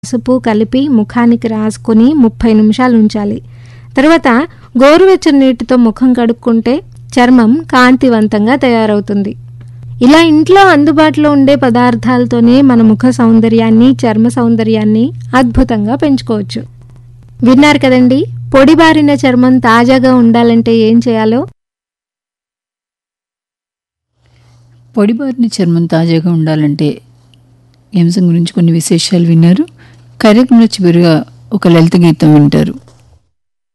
పసుపు కలిపి ముఖానికి రాసుకొని ముప్పై నిమిషాలు ఉంచాలి తర్వాత గోరువెచ్చని నీటితో ముఖం కడుక్కుంటే చర్మం కాంతివంతంగా తయారవుతుంది ఇలా ఇంట్లో అందుబాటులో ఉండే పదార్థాలతోనే మన ముఖ సౌందర్యాన్ని చర్మ సౌందర్యాన్ని అద్భుతంగా పెంచుకోవచ్చు విన్నారు కదండి పొడిబారిన చర్మం తాజాగా ఉండాలంటే ఏం చేయాలో పొడిబారిన చర్మం తాజాగా ఉండాలంటే ఈ అంశం గురించి కొన్ని విశేషాలు విన్నారు కార్యక్రమంలో చివరిగా ఒక లలిత గీతం వింటారు